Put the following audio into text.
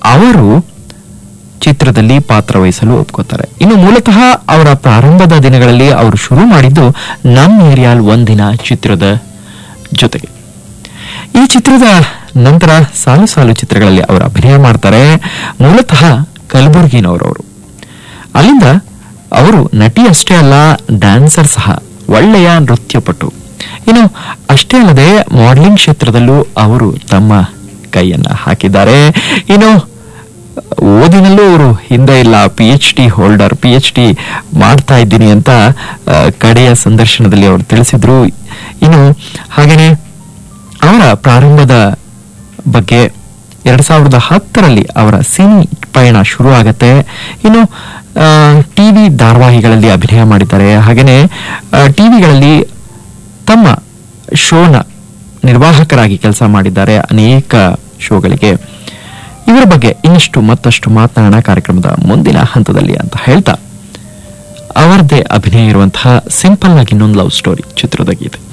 ಅವರು ಚಿತ್ರದಲ್ಲಿ ಪಾತ್ರ ವಹಿಸಲು ಒಪ್ಕೋತಾರೆ ಇನ್ನು ಮೂಲತಃ ಅವರ ಪ್ರಾರಂಭದ ದಿನಗಳಲ್ಲಿ ಅವರು ಶುರು ಮಾಡಿದ್ದು ನಮ್ ಏರಿಯಾಲ್ ಒಂದಿನ ಚಿತ್ರದ ಜೊತೆಗೆ ಈ ಚಿತ್ರದ ನಂತರ ಸಾಲು ಸಾಲು ಚಿತ್ರಗಳಲ್ಲಿ ಅವರು ಅಭಿನಯ ಮಾಡ್ತಾರೆ ಮೂಲತಃ ಕಲಬುರಗಿನವರವರು ಅಲ್ಲಿಂದ ಅವರು ನಟಿ ಅಷ್ಟೇ ಅಲ್ಲ ಡ್ಯಾನ್ಸರ್ ಸಹ ಒಳ್ಳೆಯ ನೃತ್ಯಪಟು ಇನ್ನು ಅಷ್ಟೇ ಅಲ್ಲದೆ ಮಾಡೆಲಿಂಗ್ ಕ್ಷೇತ್ರದಲ್ಲೂ ಅವರು ತಮ್ಮ ಕೈಯನ್ನ ಹಾಕಿದ್ದಾರೆ ಇನ್ನು ಓದಿನಲ್ಲೂ ಅವರು ಹಿಂದೆ ಇಲ್ಲ P H D holder P H D ಮಾಡ್ತಾ ಇದ್ದೀನಿ ಅಂತ ಆ, ಕಡೆಯ ಸಂದರ್ಶನದಲ್ಲಿ ಅವರು ತಿಳಿಸಿದ್ರು ಇನ್ನು ಹಾಗೇನೆ ಅವರ ಪ್ರಾರಂಭದ ಬಗ್ಗೆ ಎರಡ್ ಸಾವಿರದ ಹತ್ತರಲ್ಲಿ ಅವರ ಸಿನಿ ಪಯಣ ಶುರು ಆಗತ್ತೆ ಇನ್ನು ಟಿವಿ ಧಾರಾವಾಹಿಗಳಲ್ಲಿ ಅಭಿನಯ ಮಾಡಿದ್ದಾರೆ ಹಾಗೇನೆ ಟಿವಿಗಳಲ್ಲಿ ತಮ್ಮ ಶೋನ ನಿರ್ವಾಹಕರಾಗಿ ಕೆಲಸ ಮಾಡಿದ್ದಾರೆ ಅನೇಕ ಶೋಗಳಿಗೆ ಇವರ ಬಗ್ಗೆ ಇನ್ನಷ್ಟು ಮತ್ತಷ್ಟು ಮಾತನಾಡೋಣ ಕಾರ್ಯಕ್ರಮದ ಮುಂದಿನ ಹಂತದಲ್ಲಿ ಅಂತ ಹೇಳ್ತಾ ಅವರದೇ ಅಭಿನಯ ಇರುವಂತಹ ಸಿಂಪಲ್ ಆಗಿ ಇನ್ನೊಂದು ಲವ್ ಸ್ಟೋರಿ ಚಿತ್ರದ ಗೀತೆ